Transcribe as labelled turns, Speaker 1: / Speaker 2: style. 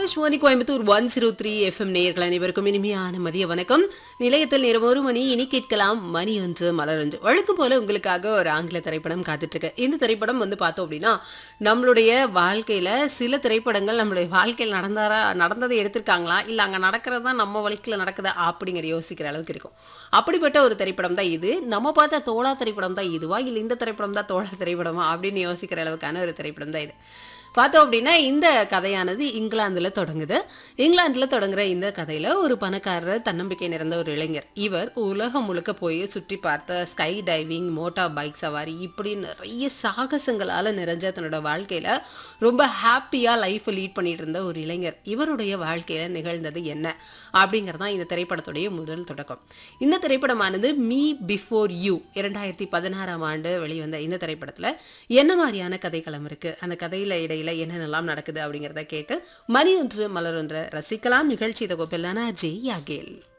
Speaker 1: Akashvani Coimbatore one zero three FM நேயர்கள் அனைவருக்கும் இனிமையான மதிய வணக்கம் நிலையத்தில் நேரம் ஒரு மணி இனி கேட்கலாம் மணி ஒன்று மலர் ஒன்று வழக்கம் போல உங்களுக்காக ஒரு ஆங்கில திரைப்படம் காத்துட்டு இருக்கு இந்த திரைப்படம் வந்து பார்த்தோம் அப்படின்னா நம்மளுடைய வாழ்க்கையில சில திரைப்படங்கள் நம்மளுடைய வாழ்க்கையில் நடந்தாரா நடந்ததை எடுத்திருக்காங்களா இல்ல அங்க நடக்கிறது தான் நம்ம வழிக்கில் நடக்குதா அப்படிங்கிற யோசிக்கிற அளவுக்கு இருக்கும் அப்படிப்பட்ட ஒரு திரைப்படம் தான் இது நம்ம பார்த்த தோழா திரைப்படம் தான் இதுவா இல்லை இந்த திரைப்படம் தான் தோழா திரைப்படமா அப்படின்னு யோசிக்கிற அளவுக்கான ஒரு திரைப்படம் தான் இது பார்த்தோம் அப்படின்னா இந்த கதையானது இங்கிலாந்துல தொடங்குது இங்கிலாந்துல தொடங்குற இந்த கதையில ஒரு பணக்காரர் தன்னம்பிக்கை நிறைந்த ஒரு இளைஞர் இவர் உலகம் முழுக்க போய் சுற்றி பார்த்த ஸ்கை டைவிங் மோட்டார் பைக் சவாரி இப்படி நிறைய சாகசங்களால நிறைஞ்ச தன்னோட வாழ்க்கையில ரொம்ப ஹாப்பியா லைஃப் லீட் பண்ணிட்டு இருந்த ஒரு இளைஞர் இவருடைய வாழ்க்கையில நிகழ்ந்தது என்ன அப்படிங்கறதான் இந்த திரைப்படத்துடைய முதல் தொடக்கம் இந்த திரைப்படமானது மீ பிஃபோர் யூ இரண்டாயிரத்தி பதினாறாம் ஆண்டு வெளிவந்த இந்த திரைப்படத்துல என்ன மாதிரியான கதைக்களம் இருக்கு அந்த கதையில இடையில என்னென்னலாம் நடக்குது அப்படிங்கிறத கேட்டு மணி ஒன்று மலர் ஒன்று ரசிக்கலாம் நிகழ்ச்சி தொகுப்பில் நான் ஜெய் யாகேல்